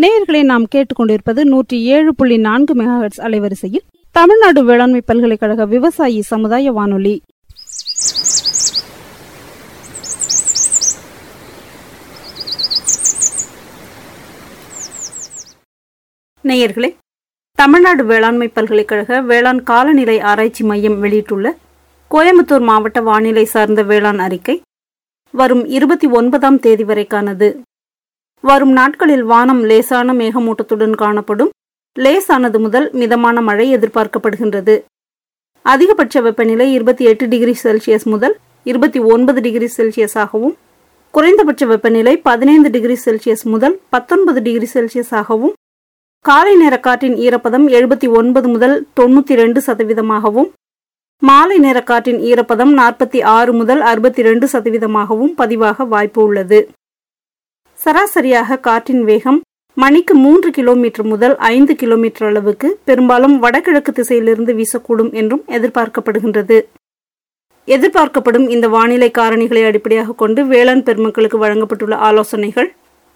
நேயர்களை நாம் கேட்டுக்கொண்டிருப்பது நூற்றி ஏழு புள்ளி நான்கு மெகாஹெட்ஸ் அலைவரிசையில் தமிழ்நாடு வேளாண்மை பல்கலைக்கழக விவசாயி சமுதாய வானொலி நேயர்களே தமிழ்நாடு வேளாண்மை பல்கலைக்கழக வேளாண் காலநிலை ஆராய்ச்சி மையம் வெளியிட்டுள்ள கோயம்புத்தூர் மாவட்ட வானிலை சார்ந்த வேளாண் அறிக்கை வரும் இருபத்தி ஒன்பதாம் தேதி வரைக்கானது வரும் நாட்களில் வானம் லேசான மேகமூட்டத்துடன் காணப்படும் லேசானது முதல் மிதமான மழை எதிர்பார்க்கப்படுகின்றது அதிகபட்ச வெப்பநிலை இருபத்தி எட்டு டிகிரி செல்சியஸ் முதல் இருபத்தி ஒன்பது டிகிரி செல்சியஸாகவும் குறைந்தபட்ச வெப்பநிலை பதினைந்து டிகிரி செல்சியஸ் முதல் பத்தொன்பது டிகிரி செல்சியஸாகவும் காலை நேர காற்றின் ஈரப்பதம் எழுபத்தி ஒன்பது முதல் தொண்ணூற்றி ரெண்டு சதவீதமாகவும் மாலை நேர காற்றின் ஈரப்பதம் நாற்பத்தி ஆறு முதல் அறுபத்தி ரெண்டு சதவீதமாகவும் பதிவாக வாய்ப்பு உள்ளது சராசரியாக காற்றின் வேகம் மணிக்கு மூன்று கிலோமீட்டர் முதல் ஐந்து கிலோமீட்டர் அளவுக்கு பெரும்பாலும் வடகிழக்கு திசையிலிருந்து வீசக்கூடும் என்றும் எதிர்பார்க்கப்படுகின்றது எதிர்பார்க்கப்படும் இந்த வானிலை காரணிகளை அடிப்படையாக கொண்டு வேளாண் பெருமக்களுக்கு வழங்கப்பட்டுள்ள ஆலோசனைகள்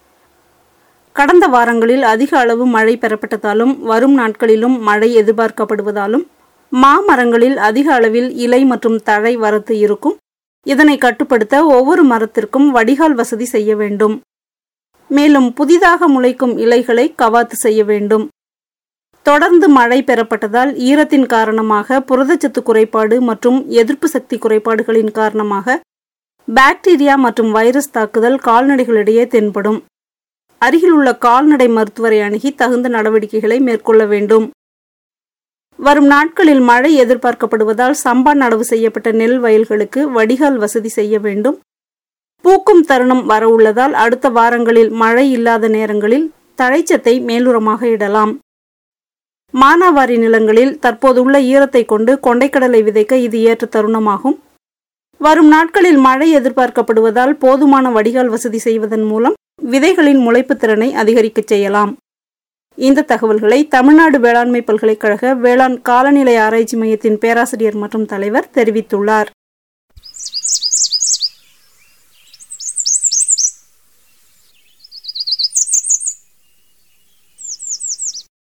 கடந்த வாரங்களில் அதிக அளவு மழை பெறப்பட்டதாலும் வரும் நாட்களிலும் மழை எதிர்பார்க்கப்படுவதாலும் மாமரங்களில் அதிக அளவில் இலை மற்றும் தழை வரத்து இருக்கும் இதனை கட்டுப்படுத்த ஒவ்வொரு மரத்திற்கும் வடிகால் வசதி செய்ய வேண்டும் மேலும் புதிதாக முளைக்கும் இலைகளை கவாத்து செய்ய வேண்டும் தொடர்ந்து மழை பெறப்பட்டதால் ஈரத்தின் காரணமாக புரதச்சத்து குறைபாடு மற்றும் எதிர்ப்பு சக்தி குறைபாடுகளின் காரணமாக பாக்டீரியா மற்றும் வைரஸ் தாக்குதல் கால்நடைகளிடையே தென்படும் அருகில் உள்ள கால்நடை மருத்துவரை அணுகி தகுந்த நடவடிக்கைகளை மேற்கொள்ள வேண்டும் வரும் நாட்களில் மழை எதிர்பார்க்கப்படுவதால் சம்பா நடவு செய்யப்பட்ட நெல் வயல்களுக்கு வடிகால் வசதி செய்ய வேண்டும் பூக்கும் தருணம் வர உள்ளதால் அடுத்த வாரங்களில் மழை இல்லாத நேரங்களில் தழைச்சத்தை மேலுரமாக இடலாம் மானாவாரி நிலங்களில் தற்போதுள்ள ஈரத்தை கொண்டு கொண்டைக்கடலை விதைக்க இது ஏற்ற தருணமாகும் வரும் நாட்களில் மழை எதிர்பார்க்கப்படுவதால் போதுமான வடிகால் வசதி செய்வதன் மூலம் விதைகளின் முளைப்பு திறனை அதிகரிக்கச் செய்யலாம் இந்த தகவல்களை தமிழ்நாடு வேளாண்மை பல்கலைக்கழக வேளாண் காலநிலை ஆராய்ச்சி மையத்தின் பேராசிரியர் மற்றும் தலைவர் தெரிவித்துள்ளார்